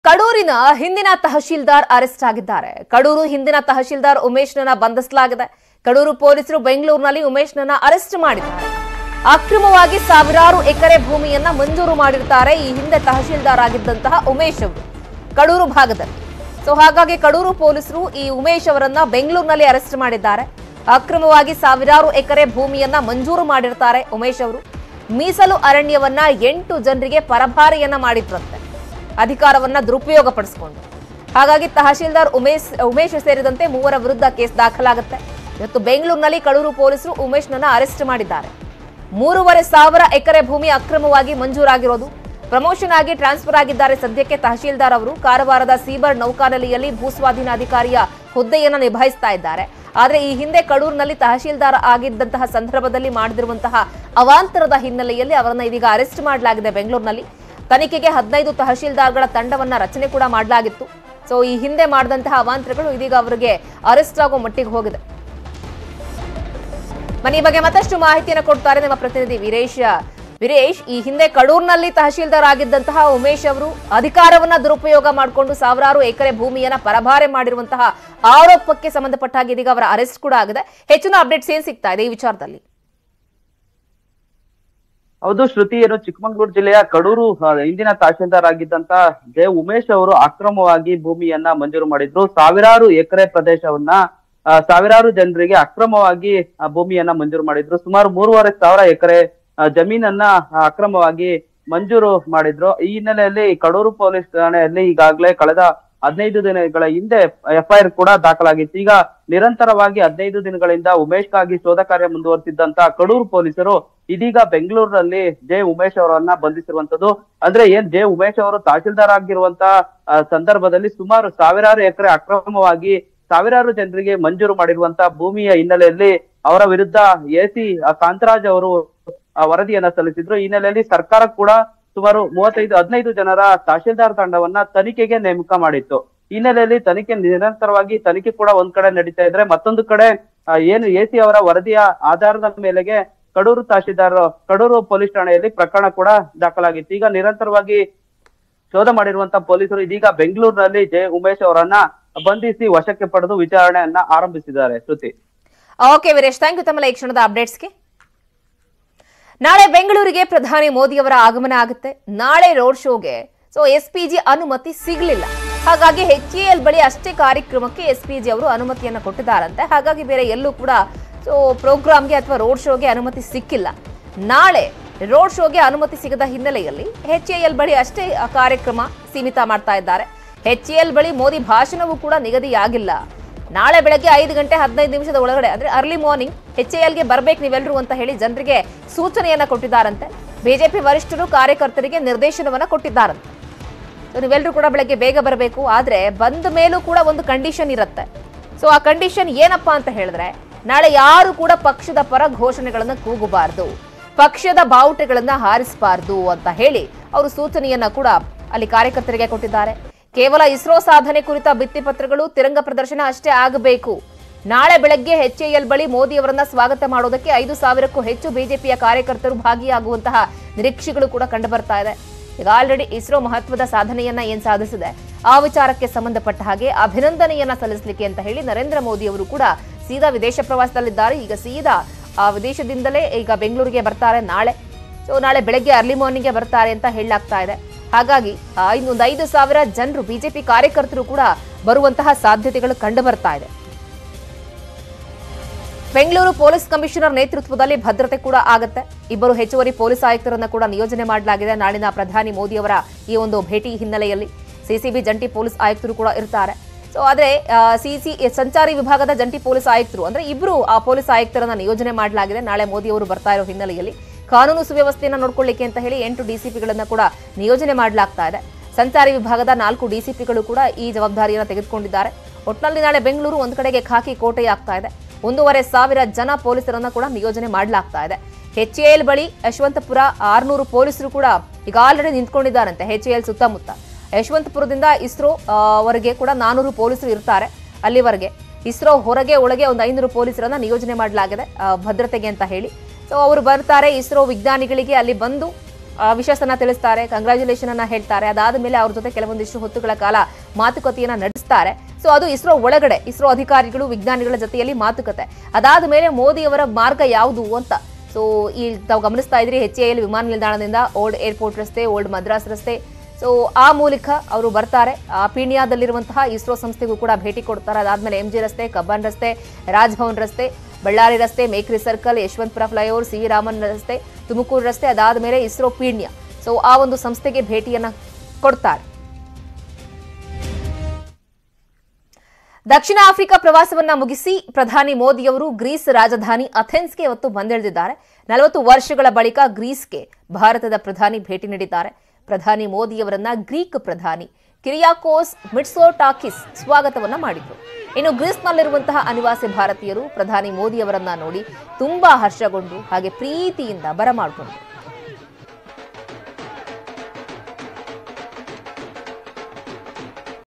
ಕಡೂರಿನ ಹಿಂದಿನ ತಹಶೀಲ್ದಾರ್ ಅರೆಸ್ಟ್ ಆಗಿದ್ದಾರೆ ಕಡೂರು ಹಿಂದಿನ ತಹಶೀಲ್ದಾರ್ ಉಮೇಶ್ನನ್ನ ಬಂಧಿಸಲಾಗಿದೆ ಕಡೂರು ಪೊಲೀಸರು ಬೆಂಗಳೂರಿನಲ್ಲಿ ಉಮೇಶ್ನನ್ನ ಅರೆಸ್ಟ್ ಮಾಡಿದ್ದಾರೆ ಅಕ್ರಮವಾಗಿ ಸಾವಿರಾರು ಎಕರೆ ಭೂಮಿಯನ್ನ ಮಂಜೂರು ಮಾಡಿರ್ತಾರೆ ಈ ಹಿಂದೆ ತಹಶೀಲ್ದಾರ್ ಆಗಿದ್ದಂತಹ ಉಮೇಶ್ ಅವರು ಕಡೂರು ಭಾಗದಲ್ಲಿ ಸೊ ಹಾಗಾಗಿ ಕಡೂರು ಪೊಲೀಸರು ಈ ಉಮೇಶ್ ಅವರನ್ನ ಬೆಂಗಳೂರಿನಲ್ಲಿ ಅರೆಸ್ಟ್ ಮಾಡಿದ್ದಾರೆ ಅಕ್ರಮವಾಗಿ ಸಾವಿರಾರು ಎಕರೆ ಭೂಮಿಯನ್ನ ಮಂಜೂರು ಮಾಡಿರ್ತಾರೆ ಉಮೇಶ್ ಅವರು ಮೀಸಲು ಅರಣ್ಯವನ್ನ ಎಂಟು ಜನರಿಗೆ ಪರಭಾರೆಯನ್ನ ಮಾಡಿದ್ರಂತೆ ಅಧಿಕಾರವನ್ನ ದುರುಪಯೋಗ ಪಡಿಸಿಕೊಂಡು ಹಾಗಾಗಿ ತಹಶೀಲ್ದಾರ್ ಉಮೇಶ್ ಉಮೇಶ್ ಸೇರಿದಂತೆ ಮೂವರ ವಿರುದ್ಧ ಕೇಸ್ ದಾಖಲಾಗುತ್ತೆ ಇವತ್ತು ಬೆಂಗಳೂರಿನಲ್ಲಿ ಕಡೂರು ಪೊಲೀಸರು ಉಮೇಶ್ನನ್ನ ಅರೆಸ್ಟ್ ಮಾಡಿದ್ದಾರೆ ಮೂರುವರೆ ಸಾವಿರ ಎಕರೆ ಭೂಮಿ ಅಕ್ರಮವಾಗಿ ಮಂಜೂರಾಗಿರೋದು ಪ್ರಮೋಷನ್ ಆಗಿ ಟ್ರಾನ್ಸ್ಫರ್ ಆಗಿದ್ದಾರೆ ಸದ್ಯಕ್ಕೆ ತಹಶೀಲ್ದಾರ್ ಅವರು ಕಾರವಾರದ ಸೀಬರ್ ನೌಕಾನೆಲೆಯಲ್ಲಿ ಭೂಸ್ವಾಧೀನ ಅಧಿಕಾರಿಯ ಹುದ್ದೆಯನ್ನ ನಿಭಾಯಿಸ್ತಾ ಇದ್ದಾರೆ ಆದ್ರೆ ಈ ಹಿಂದೆ ಕಡೂರಿನಲ್ಲಿ ತಹಶೀಲ್ದಾರ್ ಆಗಿದ್ದಂತಹ ಸಂದರ್ಭದಲ್ಲಿ ಮಾಡದಿರುವಂತಹ ಅವಾಂತರದ ಹಿನ್ನೆಲೆಯಲ್ಲಿ ಅವರನ್ನ ಇದೀಗ ಅರೆಸ್ಟ್ ಮಾಡಲಾಗಿದೆ ಬೆಂಗಳೂರಿನಲ್ಲಿ ತನಿಖೆಗೆ ಹದಿನೈದು ತಹಶೀಲ್ದಾರ್ಗಳ ತಂಡವನ್ನ ರಚನೆ ಕೂಡ ಮಾಡಲಾಗಿತ್ತು ಸೊ ಈ ಹಿಂದೆ ಮಾಡಿದಂತಹ ಅವಾಂತರಗಳು ಇದೀಗ ಅವರಿಗೆ ಅರೆಸ್ಟ್ ಆಗೋ ಮಟ್ಟಿಗೆ ಹೋಗಿದೆ ಮನೆ ಈ ಬಗ್ಗೆ ಮತ್ತಷ್ಟು ಮಾಹಿತಿಯನ್ನು ಕೊಡ್ತಾರೆ ನಮ್ಮ ಪ್ರತಿನಿಧಿ ವೀರೇಶ್ ವೀರೇಶ್ ಈ ಹಿಂದೆ ಕಡೂರಿನಲ್ಲಿ ತಹಶೀಲ್ದಾರ್ ಆಗಿದ್ದಂತಹ ಉಮೇಶ್ ಅವರು ಅಧಿಕಾರವನ್ನ ದುರುಪಯೋಗ ಮಾಡಿಕೊಂಡು ಸಾವಿರಾರು ಎಕರೆ ಭೂಮಿಯನ್ನ ಪರಭಾರೆ ಮಾಡಿರುವಂತಹ ಆರೋಪಕ್ಕೆ ಸಂಬಂಧಪಟ್ಟ ಹಾಗೆ ಇದೀಗ ಅವರ ಅರೆಸ್ಟ್ ಕೂಡ ಆಗಿದೆ ಹೆಚ್ಚಿನ ಅಪ್ಡೇಟ್ಸ್ ಏನ್ ಸಿಗ್ತಾ ಇದೆ ಈ ವಿಚಾರದಲ್ಲಿ ಹೌದು ಶ್ರುತಿ ಏನು ಚಿಕ್ಕಮಗಳೂರು ಜಿಲ್ಲೆಯ ಕಡೂರು ಆ, ಇಂದಿನ ತಹಶೀಲ್ದಾರ್ ಆಗಿದ್ದಂತ ಜೆ ಉಮೇಶ್ ಅವರು ಅಕ್ರಮವಾಗಿ ಭೂಮಿಯನ್ನ ಮಂಜೂರು ಮಾಡಿದ್ರು ಸಾವಿರಾರು ಎಕರೆ ಪ್ರದೇಶವನ್ನ ಆ, ಸಾವಿರಾರು ಜನರಿಗೆ ಅಕ್ರಮವಾಗಿ ಆ, ಭೂಮಿಯನ್ನ ಮಂಜೂರು ಮಾಡಿದ್ರು ಸುಮಾರು ಮೂರುವರೆ ಸಾವಿರ ಎಕರೆ ಆ, ಜಮೀನನ್ನ ಆ, ಅಕ್ರಮವಾಗಿ ಮಂಜೂರು ಮಾಡಿದ್ರು ಈ ಹಿನ್ನೆಲೆಯಲ್ಲಿ ಕಡೂರು ಪೊಲೀಸ್ ಠಾಣೆಯಲ್ಲಿ ಈಗಾಗಲೇ ಕಳೆದ ಹದಿನೈದು ದಿನಗಳ ಹಿಂದೆ ಎಫ್ಐಆರ್ ಕೂಡ ದಾಖಲಾಗಿತ್ತು ಈಗ ನಿರಂತರವಾಗಿ ಹದಿನೈದು ದಿನಗಳಿಂದ ಉಮೇಶ್ಗಾಗಿ ಶೋಧ ಕಾರ್ಯ ಮುಂದುವರೆಸಿದ್ದಂತ ಕಡೂರು ಪೊಲೀಸರು ಇದೀಗ ಬೆಂಗಳೂರಿನಲ್ಲಿ ಜೆ ಉಮೇಶ್ ಅವರನ್ನ ಬಂಧಿಸಿರುವಂತದ್ದು ಅಂದ್ರೆ ಏನ್ ಜೆ ಉಮೇಶ್ ಅವರು ತಹಶೀಲ್ದಾರ್ ಆಗಿರುವಂತ ಆ, ಸಂದರ್ಭದಲ್ಲಿ ಸುಮಾರು ಸಾವಿರಾರು ಎಕರೆ ಅಕ್ರಮವಾಗಿ ಸಾವಿರಾರು ಜನರಿಗೆ ಮಂಜೂರು ಮಾಡಿರುವಂತ ಭೂಮಿಯ ಹಿನ್ನೆಲೆಯಲ್ಲಿ ಅವರ ವಿರುದ್ಧ ಎಸಿ ಕಾಂತರಾಜ್ ಅವರು ಆ, ವರದಿಯನ್ನ ಸಲ್ಲಿಸಿದ್ರು ಈ ಹಿನ್ನೆಲೆಯಲ್ಲಿ ಸರ್ಕಾರ ಕೂಡ ಸುಮಾರು ಮೂವತ್ತೈದು ಹದಿನೈದು ಜನರ ತಹಶೀಲ್ದಾರ್ ತಂಡವನ್ನ ತನಿಖೆಗೆ ನೇಮಕ ಮಾಡಿತ್ತು ಈ ಹಿನ್ನೆಲೆಯಲ್ಲಿ ತನಿಖೆ ನಿರಂತರವಾಗಿ ತನಿಖೆ ಕೂಡ ಒಂದ್ ಕಡೆ ನಡೀತಾ ಇದ್ರೆ ಮತ್ತೊಂದು ಕಡೆ ಆ, ಏನು ಎಸಿ ಅವರ ವರದಿಯ ಆಧಾರದ ಮೇಲೆಗೆ ಕಡೂರು ತಹಶೀಲ್ದಾರ್ ಕಡೂರು ಪೊಲೀಸ್ ಠಾಣೆಯಲ್ಲಿ ಪ್ರಕರಣ ಕೂಡ ದಾಖಲಾಗಿತ್ತು ಈಗ ನಿರಂತರವಾಗಿ ಶೋಧ ಮಾಡಿರುವಂತ ಪೊಲೀಸರು ಇದೀಗ ಬೆಂಗಳೂರಿನಲ್ಲಿ ಜೆ ಉಮೇಶ್ ಅವರನ್ನ ಬಂಧಿಸಿ ವಶಕ್ಕೆ ಪಡೆದು ವಿಚಾರಣೆಯನ್ನ ಆರಂಭಿಸಿದ್ದಾರೆ Shruti okay Veeresh thank you ತಮ್ಮ ಈ ಕ್ಷಣದ ಅಪ್ಡೇಟ್ಸ್ಗೆ ನಾಳೆ ಬೆಂಗಳೂರಿಗೆ ಪ್ರಧಾನಿ ಮೋದಿಯವರ ಆಗಮನ ಆಗುತ್ತೆ ನಾಳೆ ರೋಡ್ ಶೋಗೆ ಸೊ ಎಸ್ಪಿಜಿ ಅನುಮತಿ ಸಿಗಲಿಲ್ಲ ಹಾಗಾಗಿ ಎಚ್ ಎಲ್ ಬಳಿ ಅಷ್ಟೇ ಕಾರ್ಯಕ್ರಮಕ್ಕೆ ಎಸ್ಪಿಜಿ ಅವರು ಅನುಮತಿಯನ್ನ ಕೊಟ್ಟಿದ್ದಾರಂತೆ ಹಾಗಾಗಿ ಬೇರೆ ಎಲ್ಲೂ ಕೂಡ ಸೊ ಪ್ರೋಗ್ರಾಮ್ಗೆ ಅಥವಾ ರೋಡ್ ಶೋಗೆ ಅನುಮತಿ ಸಿಕ್ಕಿಲ್ಲ ನಾಳೆ ರೋಡ್ ಶೋಗೆ ಅನುಮತಿ ಸಿಗದ ಹಿನ್ನೆಲೆಯಲ್ಲಿ ಎಚ್ ಎಲ್ ಬಳಿ ಅಷ್ಟೇ ಆ ಕಾರ್ಯಕ್ರಮ ಸೀಮಿತ ಮಾಡ್ತಾ ಇದ್ದಾರೆ ಎಚ್ ಎಲ್ ಬಳಿ ಮೋದಿ ಭಾಷಣವೂ ಕೂಡ ನಿಗದಿಯಾಗಿಲ್ಲ ನಾಳೆ ಬೆಳಗ್ಗೆ ಐದು ಗಂಟೆ ಹದಿನೈದು ನಿಮಿಷದ ಒಳಗಡೆ ಅಂದ್ರೆ ಅರ್ಲಿ ಮಾರ್ನಿಂಗ್ ಎಚ್ ಎಲ್ಗೆ ಬರ್ಬೇಕು ನೀವೆಲ್ಲರೂ ಅಂತ ಹೇಳಿ ಜನರಿಗೆ ಸೂಚನೆಯನ್ನ ಕೊಟ್ಟಿದ್ದಾರಂತೆ ಬಿಜೆಪಿ ವರಿಷ್ಠರು ಕಾರ್ಯಕರ್ತರಿಗೆ ನಿರ್ದೇಶನವನ್ನ ಕೊಟ್ಟಿದ್ದಾರಂತೆ ಸೊ ನೀವೆಲ್ಲರೂ ಕೂಡ ಬೆಳಗ್ಗೆ ಬೇಗ ಬರಬೇಕು ಆದ್ರೆ ಬಂದ ಮೇಲೂ ಕೂಡ ಒಂದು ಕಂಡೀಷನ್ ಇರುತ್ತೆ ಸೊ ಆ ಕಂಡೀಷನ್ ಏನಪ್ಪಾ ಅಂತ ಹೇಳಿದ್ರೆ ನಾಳೆ ಯಾರು ಕೂಡ ಪಕ್ಷದ ಪರ ಘೋಷಣೆಗಳನ್ನ ಕೂಗಬಾರದು ಪಕ್ಷದ ಬಾವುಟಗಳನ್ನ ಹಾರಿಸಬಾರದು ಅಂತ ಹೇಳಿ ಅವರು ಸೂಚನೆಯನ್ನ ಕೂಡ ಅಲ್ಲಿ ಕಾರ್ಯಕರ್ತರಿಗೆ ಕೊಟ್ಟಿದ್ದಾರೆ ಕೇವಲ ಇಸ್ರೋ ಸಾಧನೆ ಕುರಿತ ಭಿತ್ತಿಪತ್ರಗಳು ತಿರಂಗ ಪ್ರದರ್ಶನ ಅಷ್ಟೇ ಆಗಬೇಕು ನಾಳೆ ಬೆಳಗ್ಗೆ ಎಚ್ಎಎಲ್ ಬಳಿ ಮೋದಿ ಅವರನ್ನ ಸ್ವಾಗತ ಮಾಡೋದಕ್ಕೆ ಐದು ಸಾವಿರಕ್ಕೂ ಹೆಚ್ಚು ಬಿಜೆಪಿಯ ಕಾರ್ಯಕರ್ತರು ಭಾಗಿಯಾಗುವಂತಹ ನಿರೀಕ್ಷೆಗಳು ಕೂಡ ಕಂಡುಬರ್ತಾ ಇದೆ ಈಗ ಆಲ್ರೆಡಿ ಇಸ್ರೋ ಮಹತ್ವದ ಸಾಧನೆಯನ್ನ ಏನ್ ಸಾಧಿಸಿದೆ ಆ ವಿಚಾರಕ್ಕೆ ಸಂಬಂಧಪಟ್ಟ ಹಾಗೆ ಅಭಿನಂದನೆಯನ್ನ ಸಲ್ಲಿಸಲಿಕ್ಕೆ ಅಂತ ಹೇಳಿ ನರೇಂದ್ರ ಮೋದಿ ಅವರು ಕೂಡ ಸೀದಾ ವಿದೇಶ ಪ್ರವಾಸದಲ್ಲಿದ್ದಾರೆ ಈಗ ಸೀದಾ ಆ ವಿದೇಶದಿಂದಲೇ ಈಗ ಬೆಂಗಳೂರಿಗೆ ಬರ್ತಾರೆ ನಾಳೆ ಸೊ ನಾಳೆ ಬೆಳಗ್ಗೆ ಅರ್ಲಿ ಮಾರ್ನಿಂಗ್ಗೆ ಬರ್ತಾರೆ ಅಂತ ಹೇಳಲಾಗ್ತಾ ಇದೆ ಹಾಗಾಗಿ ಆ, ಇನ್ನೊಂದು ಐದು ಸಾವಿರ ಜನರು ಬಿಜೆಪಿ ಕಾರ್ಯಕರ್ತರು ಕೂಡ ಬರುವಂತಹ ಸಾಧ್ಯತೆಗಳು ಕಂಡು ಬರ್ತಾ ಇದೆ ಬೆಂಗಳೂರು ಪೊಲೀಸ್ ಕಮಿಷನರ್ ನೇತೃತ್ವದಲ್ಲಿ ಭದ್ರತೆ ಕೂಡ ಆಗತ್ತೆ ಇಬ್ಬರು ಹೆಚ್ಚುವರಿ ಪೊಲೀಸ್ ಆಯುಕ್ತರನ್ನ ಕೂಡ ನಿಯೋಜನೆ ಮಾಡಲಾಗಿದೆ ನಾಳಿನ ಪ್ರಧಾನಿ ಮೋದಿ ಅವರ ಈ ಒಂದು ಭೇಟಿ ಹಿನ್ನೆಲೆಯಲ್ಲಿ ಸಿಸಿಬಿ ಜಂಟಿ ಪೊಲೀಸ್ ಆಯುಕ್ತರು ಕೂಡ ಇರ್ತಾರೆ ಸೊ ಆದ್ರೆ ಸಿಸಿ ಸಂಚಾರಿ ವಿಭಾಗದ ಜಂಟಿ ಪೊಲೀಸ್ ಆಯುಕ್ತರು ಅಂದ್ರೆ ಇಬ್ರು ಆ ಪೊಲೀಸ್ ಆಯುಕ್ತರನ್ನ ನಿಯೋಜನೆ ಮಾಡಲಾಗಿದೆ ನಾಳೆ ಮೋದಿ ಅವರು ಬರ್ತಾ ಇರೋ ಹಿನ್ನೆಲೆಯಲ್ಲಿ ಕಾನೂನು ಸುವ್ಯವಸ್ಥೆಯನ್ನ ನೋಡ್ಕೊಳ್ಳಿಕ್ಕೆ ಅಂತ ಹೇಳಿ ಎಂಟು ಡಿಸಿಪಿಗಳನ್ನ ಕೂಡ ನಿಯೋಜನೆ ಮಾಡಲಾಗ್ತಾ ಇದೆ ಸಂಚಾರಿ ವಿಭಾಗದ ನಾಲ್ಕು ಡಿಸಿಪಿಗಳು ಕೂಡ ಈ ಜವಾಬ್ದಾರಿಯನ್ನು ತೆಗೆದುಕೊಂಡಿದ್ದಾರೆ ಒಟ್ನಲ್ಲಿ ನಾಳೆ ಬೆಂಗಳೂರು ಒಂದು ಕಡೆಗೆ ಖಾಕಿ ಕೋಟೆಯಾಗ್ತಾ ಇದೆ ಒಂದೂವರೆ ಸಾವಿರ ಜನ ಪೊಲೀಸರನ್ನ ಕೂಡ ನಿಯೋಜನೆ ಮಾಡಲಾಗ್ತಾ ಇದೆ ಎಲ್ ಬಳಿ ಯಶವಂತಪುರ ಆರ್ನೂರು ಪೊಲೀಸರು ಕೂಡ ಈಗ ಆಲ್ರೆಡಿ ನಿಂತ್ಕೊಂಡಿದ್ದಾರಂತೆ ಎಲ್ ಸುತ್ತಮುತ್ತ ಯಶವಂತಪುರದಿಂದ ಇಸ್ರೋ ಆ, ವರೆಗೆ ಕೂಡ ನಾನೂರು ಪೊಲೀಸರು ಇರ್ತಾರೆ ಅಲ್ಲಿವರೆಗೆ ಇಸ್ರೋ ಹೊರಗೆ ಒಳಗೆ ಒಂದು ಐನೂರು ಪೊಲೀಸರನ್ನ ನಿಯೋಜನೆ ಮಾಡಲಾಗಿದೆ ಆ, ಭದ್ರತೆಗೆ ಅಂತ ಹೇಳಿ ಸೊ ಅವರು ಬರ್ತಾರೆ ಇಸ್ರೋ ವಿಜ್ಞಾನಿಗಳಿಗೆ ಅಲ್ಲಿ ಬಂದು ವಿಶಸ್ಸನ್ನ ತಿಳಿಸ್ತಾರೆ ಕಂಗ್ರ್ಯಾಚುಲೇಷನ್ ಅನ್ನ ಹೇಳ್ತಾರೆ ಅದಾದ ಮೇಲೆ ಅವ್ರ ಜೊತೆ ಕೆಲವೊಂದಿಷ್ಟು ಹೊತ್ತುಗಳ ಕಾಲ ಮಾತುಕತೆಯನ್ನ ನಡೆಸ್ತಾರೆ ಸೊ ಅದು ಇಸ್ರೋ ಒಳಗಡೆ ಇಸ್ರೋ ಅಧಿಕಾರಿಗಳು ವಿಜ್ಞಾನಿಗಳ ಜೊತೆಯಲ್ಲಿ ಮಾತುಕತೆ ಅದಾದ ಮೇಲೆ ಮೋದಿ ಅವರ ಮಾರ್ಗ ಯಾವುದು ಅಂತ ಸೊ ಈ ತಾವು ಗಮನಿಸ್ತಾ ಇದ್ರಿ ಎಚ್ ಎಲ್ ವಿಮಾನ ನಿಲ್ದಾಣದಿಂದ ಓಲ್ಡ್ ಏರ್ಪೋರ್ಟ್ ರಸ್ತೆ ಓಲ್ಡ್ ಮದ್ರಾಸ್ ರಸ್ತೆ ಸೊ ಆ ಮೂಲಕ ಅವರು ಬರ್ತಾರೆ ಆ ಪೀಣ್ಯದಲ್ಲಿರುವಂತಹ ಇಸ್ರೋ ಸಂಸ್ಥೆಗೂ ಕೂಡ ಭೇಟಿ ಕೊಡ್ತಾರೆ ಅದಾದ್ಮೇಲೆ ಎಂ ಜಿ ರಸ್ತೆ ಕಬ್ಬನ್ ರಸ್ತೆ ರಾಜ್ಭವನ್ ರಸ್ತೆ ಬಳ್ಳಾರಿ ರಸ್ತೆ Mekhri circle Yeshwanthpur flyover C V Raman ರಸ್ತೆ ತುಮಕೂರು ರಸ್ತೆ ಅದಾದ ಮೇಲೆ ಇಸ್ರೋ ಪೀಣ್ಯ ಸೊ ಆ ಒಂದು ಸಂಸ್ಥೆಗೆ ಭೇಟಿಯನ್ನ ಕೊಡ್ತಾರೆ ದಕ್ಷಿಣ ಆಫ್ರಿಕಾ ಪ್ರವಾಸವನ್ನ ಮುಗಿಸಿ ಪ್ರಧಾನಿ ಮೋದಿಯವರು ಗ್ರೀಸ್ ರಾಜಧಾನಿ ಅಥೆನ್ಸ್ಗೆ ಇವತ್ತು ಬಂದಿಳಿದಿದ್ದಾರೆ ನಲವತ್ತು ವರ್ಷಗಳ ಬಳಿಕ ಗ್ರೀಸ್ಗೆ ಭಾರತದ ಪ್ರಧಾನಿ ಭೇಟಿ ನೀಡಿದ್ದಾರೆ ಪ್ರಧಾನಿ ಮೋದಿಯವರನ್ನ ಗ್ರೀಕ್ ಪ್ರಧಾನಿ ಕಿರಿಯಾಕೋಸ್ ಮಿಟ್ಸೋಟಾಕಿಸ್ ಸ್ವಾಗತವನ್ನ ಮಾಡಿದ್ರು ಇನ್ನು ಗ್ರೀಸ್ನಲ್ಲಿರುವಂತಹ ಅನಿವಾಸಿ ಭಾರತೀಯರು ಪ್ರಧಾನಿ ಮೋದಿಯವರನ್ನ ನೋಡಿ ತುಂಬಾ ಹರ್ಷಗೊಂಡು ಹಾಗೆ ಪ್ರೀತಿಯಿಂದ ಬರಮಾಡಿಕೊಂಡ್ರು